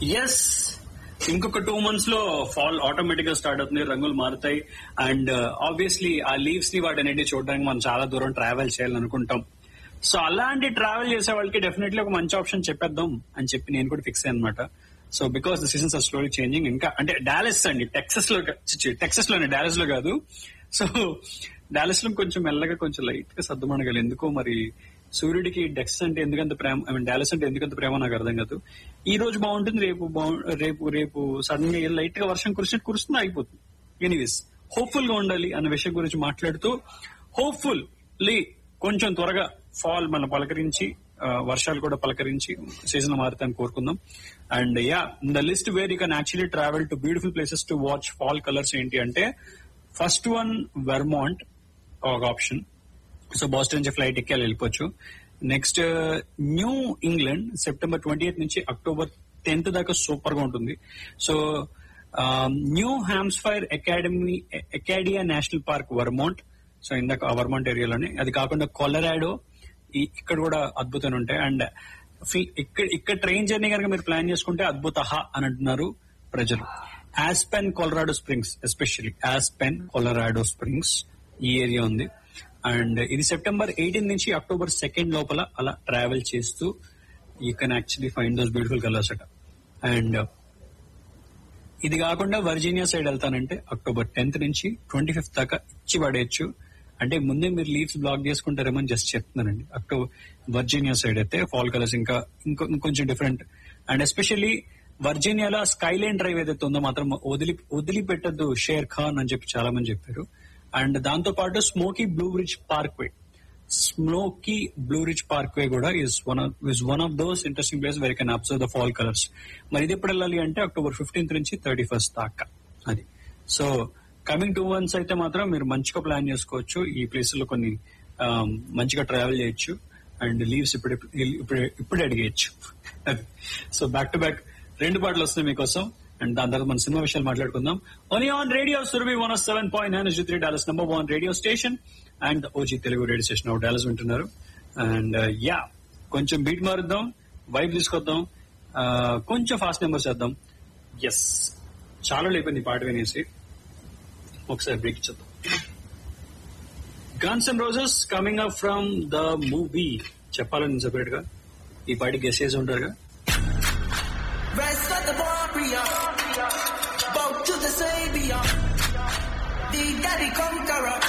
Yes ఇంకొక two months లో fall automatic గా స్టార్ట్ అవుతుంది రంగులు మారుతాయి అండ్ ఆబ్వియస్లీ ఆ లీవ్స్ ని వాటి అనేది చూడడానికి మనం చాలా దూరం ట్రావెల్ చేయాలనుకుంటాం సో అలాంటి ట్రావెల్ చేసే వాళ్ళకి డెఫినెట్లీ ఒక మంచి ఆప్షన్ చెప్పేద్దాం అని చెప్పి నేను కూడా ఫిక్స్ అయ్యాను అనమాట so because the seasons are slowly changing ఇంకా అంటే డాలస్ అండి టెక్సస్ లో టెక్సస్ లోనే డాలస్ లో కాదు సో డాలస్ లో కొంచెం మెల్లగా కొంచెం లైట్ గా సర్దుమణగలి ఎందుకో మరి సూర్యుడికి డెక్స్ అంటే ఎందుకంత ప్రేమ ఐ మీన్ డాలస్ అంటే ఎందుకంత ప్రేమ నాకు అర్థం కాదు ఈ రోజు బాగుంటుంది రేపు బాగు రేపు రేపు సడన్ గా లైట్ గా వర్షం కురిసినట్టు కురుస్తుంది అయిపోతుంది ఎనీవేస్ హోప్ఫుల్ గా ఉండాలి అన్న విషయం గురించి మాట్లాడుతూ హోప్ఫుల్ లీ కొంచెం త్వరగా ఫాల్ మన పలకరించి ఆ, వర్షాలు కూడా పలకరించి సీజన్ మారుతాన్ని కోరుకుందాం and ya the list where you can actually travel to beautiful places to watch fall colours ఏంటి అంటే ఫస్ట్ వన్ వెర్మాంట్ ఒక ఆప్షన్ సో బాస్టన్ నుంచి ఫ్లైట్ ఎక్కి వెళ్ళిపోవచ్చు next New England September twenty eighth నుంచి అక్టోబర్ టెన్త్ దాకా super గా ఉంటుంది so New Hampshire academy Acadia national park Vermont so ఇందాక ఆ వర్మౌంట్ ఏరియాలోనే అది కాకుండా కొలరాడో ఇక్కడ కూడా అద్భుతాలు ఉంటాయి అండ్ ఇక్కడ ఇక్కడ ట్రైన్ జర్నీ కనుక మీరు ప్లాన్ చేసుకుంటే అద్భుత అని అంటున్నారు ప్రజలు Aspen Colorado Springs especially Aspen Colorado Springs ఈ ఏరియా ఉంది అండ్ ఇది సెప్టెంబర్ ఎయిటీన్ నుంచి అక్టోబర్ సెకండ్ లోపల అలా ట్రావెల్ చేస్తూ you can actually find those beautiful colours అట అండ్ ఇది కాకుండా వర్జీనియా సైడ్ వెళ్తానంటే అక్టోబర్ టెన్త్ నుంచి ట్వంటీ ఫిఫ్త్ దాకా ఇచ్చి పడేయచ్చు అంటే ముందే మీరు లీవ్స్ బ్లాక్ చేసుకుంటారేమని జస్ట్ చెప్తున్నానండి అక్టోబర్ వర్జీనియా సైడ్ అయితే ఫాల్ కలర్స్ ఇంకా ఇంకో ఇంకొంచెం డిఫరెంట్ అండ్ ఎస్పెషల్లీ వర్జీనియాలో స్కైలైన్ డ్రైవ్ ఏదైతే ఉందో మాత్రం వదిలి వదిలిపెట్టద్దు షేర్ ఖాన్ అని చెప్పి చాలా మంది చెప్పారు అండ్ దాంతో పాటు smoky blue ridge parkway smoky blue ridge parkway కూడా is one is one of those interesting place very can observe the fall colours మరి ఇది ఎప్పుడు వెళ్ళాలి అంటే అక్టోబర్ ఫిఫ్టీన్త్ నుంచి థర్టీ ఫస్ట్ దాకా అది సో కమింగ్ టూ మంత్స్ అయితే మాత్రం మీరు మంచిగా ప్లాన్ చేసుకోవచ్చు ఈ ప్లేస్ లో కొన్ని ఆ, మంచిగా ట్రావెల్ చేయొచ్చు అండ్ లీవ్స్ ఇప్పుడు ఇప్పుడు ఇప్పుడు అడిగేయచ్చు సో బ్యాక్ టు బ్యాక్ రెండు పాటలు వస్తున్నాయి మీకోసం అండ్ దాని తర్వాత మన సినిమా విషయాలు మాట్లాడుకుందాం only on radio Surabhi one seven point nine three Dallas number one radio station and OG Telugu radio station of Dallas వింటున్నారు అండ్ యా కొంచెం బీట్ మారుద్దాం వైబ్ తీసుకొద్దాం ఆ, కొంచెం ఫాస్ట్ నెంబర్ చేద్దాం ఎస్ చాలా లేకపోయింది ఈ పాట వినేసి ఒకసారి బ్రేక్ ఇచ్చేద్దాం Guns and Roses coming up from the movie చెప్పాలని సెపరేట్ గా ఈ పాటి గెస్ చేసి ఉంటారుగా Rise of the warrior, bow to the savior, the daddy conqueror.